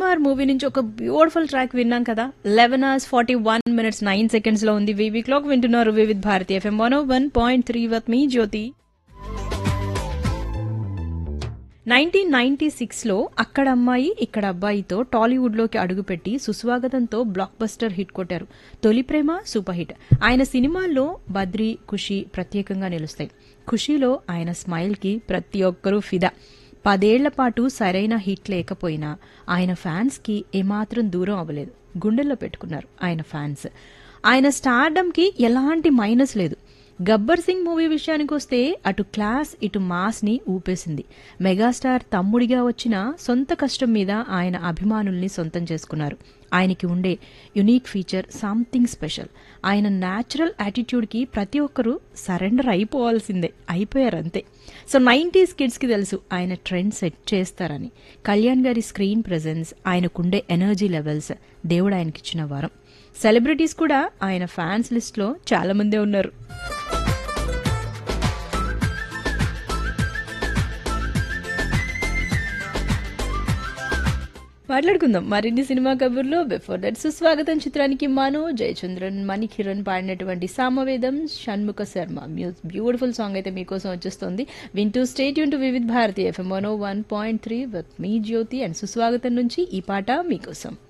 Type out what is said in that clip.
Sukumar movie నుంచి ఒక beautiful track విన్నాం కదా eleven hours forty one minutes nine seconds లో ఉంది వివి క్లాక్ వింటున్నారు Vividh Bharati FM one one point three with me Jyothi nineteen ninety సిక్స్లో అక్కడ అమ్మాయి ఇక్కడ అబ్బాయితో టాలీవుడ్లోకి అడుగుపెట్టి సుస్వాగతంతో బ్లాక్ బస్టర్ హిట్ కొట్టారు తొలి ప్రేమ సూపర్ హిట్ ఆయన సినిమాల్లో బద్రి ఖుషి ప్రత్యేకంగా నిలుస్తాయి ఖుషీలో ఆయన స్మైల్కి ప్రతి ఒక్కరూ ఫిదా పదేళ్ల పాటు సరైన హిట్ లేకపోయినా ఆయన ఫ్యాన్స్కి ఏమాత్రం దూరం అవ్వలేదు గుండెల్లో పెట్టుకున్నారు ఆయన ఫ్యాన్స్ ఆయన స్టార్డమ్కి ఎలాంటి మైనస్ లేదు గబ్బర్ సింగ్ మూవీ విషయానికి వస్తే అటు క్లాస్ ఇటు మాస్ ని ఊపేసింది మెగాస్టార్ తమ్ముడిగా వచ్చిన సొంత కష్టం మీద ఆయన అభిమానుల్ని సొంతం చేసుకున్నారు ఆయనకి ఉండే యునీక్ ఫీచర్ సంథింగ్ స్పెషల్ ఆయన న్యాచురల్ యాటిట్యూడ్కి ప్రతి ఒక్కరూ సరెండర్ అయిపోవాల్సిందే అయిపోయారు అంతే సో నైంటీస్ కిడ్స్కి తెలుసు ఆయన ట్రెండ్ సెట్ చేస్తారని కళ్యాణ్ గారి స్క్రీన్ ప్రెజెన్స్ ఆయనకుండే ఎనర్జీ లెవెల్స్ దేవుడు ఆయనకిచ్చిన వరం సెలబ్రిటీస్ కూడా ఆయన ఫ్యాన్స్ లిస్ట్లో చాలా మందే ఉన్నారు మాట్లాడుకుందాం మరిన్ని సినిమా కబుర్లు బిఫోర్ దట్ సుస్వాగతం చిత్రానికి మనో జయచంద్రన్ మణికిరణ్ పాడినటువంటి సామవేదం షణ్ముఖ శర్మ మ్యూజ్ బ్యూటిఫుల్ సాంగ్ అయితే మీకోసం వచ్చేస్తుంది వింటూ స్టేట్ యూన్ to Vividh Bharati FM one one point three with me Jyothi and సుస్వాగతం నుంచి ఈ పాట మీకోసం